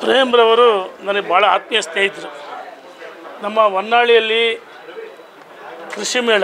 ಪ್ರೇಮ್ರವರು ನನಗೆ ಭಾಳ ಆತ್ಮೀಯ ಸ್ನೇಹಿತರು ನಮ್ಮ ಹೊನ್ನಾಳಿಯಲ್ಲಿ ಕೃಷಿ ಮೇಳ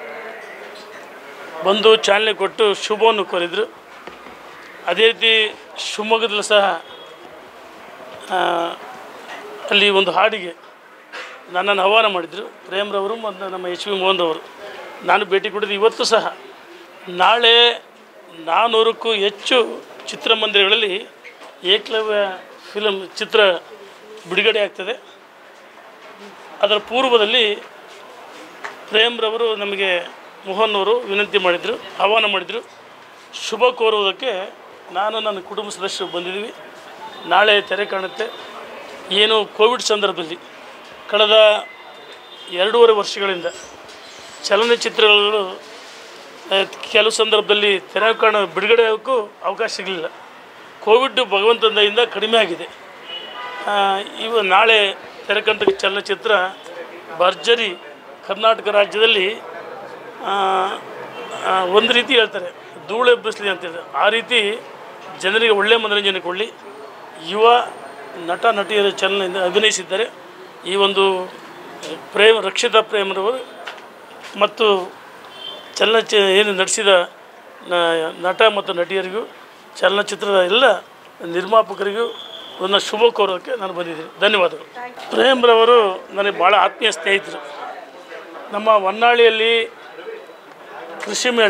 ಬಂದು ಚಾಲನೆ ಕೊಟ್ಟು ಶುಭವನ್ನು ಕೋರಿದರು ಅದೇ ರೀತಿ ಶಿವಮೊಗ್ಗದಲ್ಲೂ ಸಹ ಆ, ಅಲ್ಲಿ ಒಂದು ಹಾಡಿಗೆ ನನ್ನನ್ನು ಆಹ್ವಾನ ಮಾಡಿದರು ಪ್ರೇಮ್ರವರು ಮತ್ತು ನಮ್ಮ ಎಚ್ ವಿ ಮೋಹನ್ ಅವರು ನಾನು ಭೇಟಿ ಕೊಟ್ಟಿದ್ದು ಇವತ್ತು ಸಹ ನಾಳೆ ನಾನ್ನೂರಕ್ಕೂ ಹೆಚ್ಚು ಚಿತ್ರಮಂದಿರಗಳಲ್ಲಿ ಏಕಲವ್ಯ ಫಿಲಮ್ ಚಿತ್ರ ಬಿಡುಗಡೆ ಆಗ್ತದೆ ಅದರ ಪೂರ್ವದಲ್ಲಿ ಪ್ರೇಮ್ರವರು ನಮಗೆ ಮೋಹನ್ ಅವರು ವಿನಂತಿ ಮಾಡಿದರು ಆಹ್ವಾನ ಮಾಡಿದರು ಶುಭ ಕೋರುವುದಕ್ಕೆ ನಾನು ನನ್ನ ಕುಟುಂಬ ಸದಸ್ಯರು ಬಂದಿದ್ದೀವಿ ನಾಳೆ ತೆರೆ ಕಾಣುತ್ತೆ ಏನು ಕೋವಿಡ್ ಸಂದರ್ಭದಲ್ಲಿ ಕಳೆದ ಎರಡೂವರೆ ವರ್ಷಗಳಿಂದ ಚಲನಚಿತ್ರಗಳು ಆ, ಕೆಲವು ಸಂದರ್ಭದಲ್ಲಿ ತೆರೆ ಕಾಣ ಬಿಡುಗಡೆ ಆಗೋಕ್ಕೂ ಅವಕಾಶ ಸಿಗಲಿಲ್ಲ ಕೋವಿಡ್ ಭಗವಂತನಿಂದ ಕಡಿಮೆ ಆಗಿದೆ ಆ, ಇವು ನಾಳೆ ತೆರೆಕಂಡ ಚಲನಚಿತ್ರ ಭರ್ಜರಿ ಕರ್ನಾಟಕ ರಾಜ್ಯದಲ್ಲಿ ಆ, ಆ, ಒಂದು ರೀತಿ ಹೇಳ್ತಾರೆ ಧೂಳು ಎಬ್ಬಿಸ್ಲಿ ಅಂತೇಳಿ ಆ ರೀತಿ ಜನರಿಗೆ ಒಳ್ಳೆಯ ಮನೋರಂಜನೆ ಕೊಡಲಿ ಯುವ ನಟ ನಟಿಯರ ಚಲನೆಯಿಂದ ಅಭಿನಯಿಸಿದ್ದಾರೆ ಈ ಒಂದು ಪ್ರೇಮ ರಕ್ಷಿತಾ ಪ್ರೇಮರವರು ಮತ್ತು ಚಲನಚಿ ಏನು ನಡೆಸಿದ ನ- ನಟ ಮತ್ತು ನಟಿಯರಿಗೂ ಚಲನಚಿತ್ರದ ಎಲ್ಲ ನಿರ್ಮಾಪಕರಿಗೂ ನನ್ನ ಶುಭ ಕೋರೋಕ್ಕೆ ನಾನು ಬಂದಿದ್ದೀನಿ ಧನ್ಯವಾದಗಳು ಪ್ರೇಮ್ರವರು ನನಗೆ ಭಾಳ ಆತ್ಮೀಯ ಸ್ನೇಹಿತರು ನಮ್ಮ ಹೊನ್ನಾಳಿಯಲ್ಲಿ ಕೃಷಿ ಮೇಳ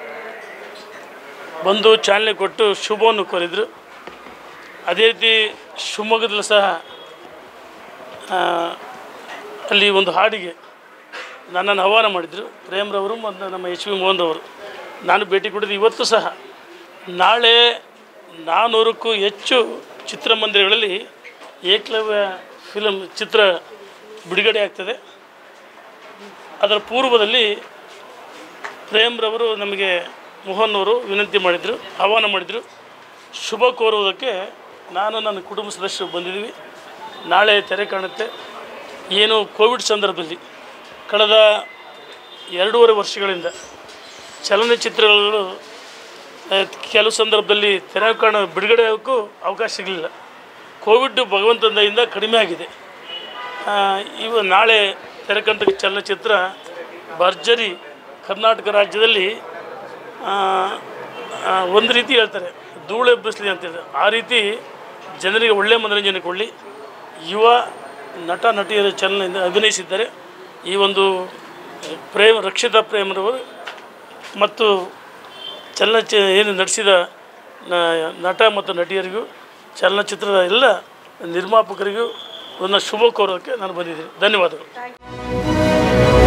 ಬಂದು ಚಾಲನೆ ಕೊಟ್ಟು ಶುಭವನ್ನು ಕೋರಿದರು ಅದೇ ರೀತಿ ಶಿವಮೊಗ್ಗದಲ್ಲೂ ಸಹ ಆ, ಅಲ್ಲಿ ಒಂದು ಹಾಡಿಗೆ ನನ್ನನ್ನು ಆಹ್ವಾನ ಮಾಡಿದರು ಪ್ರೇಮ್ರವರು ಮತ್ತು ನಮ್ಮ ಎಚ್ ವಿ ಮೋಹನ್ ಅವರು ನಾನು ಭೇಟಿ ಕೊಟ್ಟಿದ್ದು ಇವತ್ತು ಸಹ ನಾಳೆ ನಾನ್ನೂರಕ್ಕೂ ಹೆಚ್ಚು ಚಿತ್ರಮಂದಿರಗಳಲ್ಲಿ ಏಕಲವ್ಯ ಫಿಲಮ್ ಚಿತ್ರ ಬಿಡುಗಡೆ ಆಗ್ತದೆ ಅದರ ಪೂರ್ವದಲ್ಲಿ ಪ್ರೇಮ್ರವರು ನಮಗೆ ಮೋಹನ್ ಅವರು ವಿನಂತಿ ಮಾಡಿದರು ಆಹ್ವಾನ ಮಾಡಿದರು ಶುಭ ಕೋರುವುದಕ್ಕೆ ನಾನು ನನ್ನ ಕುಟುಂಬ ಸದಸ್ಯರು ಬಂದಿದ್ದೀವಿ ನಾಳೆ ತೆರೆ ಕಾಣುತ್ತೆ ಏನು ಕೋವಿಡ್ ಸಂದರ್ಭದಲ್ಲಿ ಕಳೆದ ಎರಡೂವರೆ ವರ್ಷಗಳಿಂದ ಚಲನಚಿತ್ರಗಳು ಆ, ಕೆಲವು ಸಂದರ್ಭದಲ್ಲಿ ತೆರೆ ಕಾಣ ಬಿಡುಗಡೆ ಆಗೋಕ್ಕೂ ಅವಕಾಶ ಸಿಗಲಿಲ್ಲ ಕೋವಿಡ್ ಭಗವಂತನಿಂದ ಕಡಿಮೆ ಆಗಿದೆ ಆ, ಇವು ನಾಳೆ ತೆರೆಕಂಡ ಚಲನಚಿತ್ರ ಭರ್ಜರಿ ಕರ್ನಾಟಕ ರಾಜ್ಯದಲ್ಲಿ ಆ, ಆ, ಒಂದು ರೀತಿ ಹೇಳ್ತಾರೆ ಧೂಳು ಎಬ್ಬಿಸ್ಲಿ ಅಂತೇಳಿ ಆ ರೀತಿ ಜನರಿಗೆ ಒಳ್ಳೆಯ ಮನೋರಂಜನೆ ಕೊಡಲಿ ಯುವ ನಟ ನಟಿಯರ ಚಲನೆಯಿಂದ ಅಭಿನಯಿಸಿದ್ದಾರೆ ಈ ಒಂದು ಪ್ರೇಮ ರಕ್ಷಿತಾ ಪ್ರೇಮರವರು ಮತ್ತು ಚಲನಚಿ ಏನು ನಡೆಸಿದ ನ- ನಟ ಮತ್ತು ನಟಿಯರಿಗೂ ಚಲನಚಿತ್ರದ ಎಲ್ಲ ನಿರ್ಮಾಪಕರಿಗೂ ನನ್ನ ಶುಭ ಕೋರೋಕ್ಕೆ ನಾನು ಬಂದಿದ್ದೀನಿ ಧನ್ಯವಾದಗಳು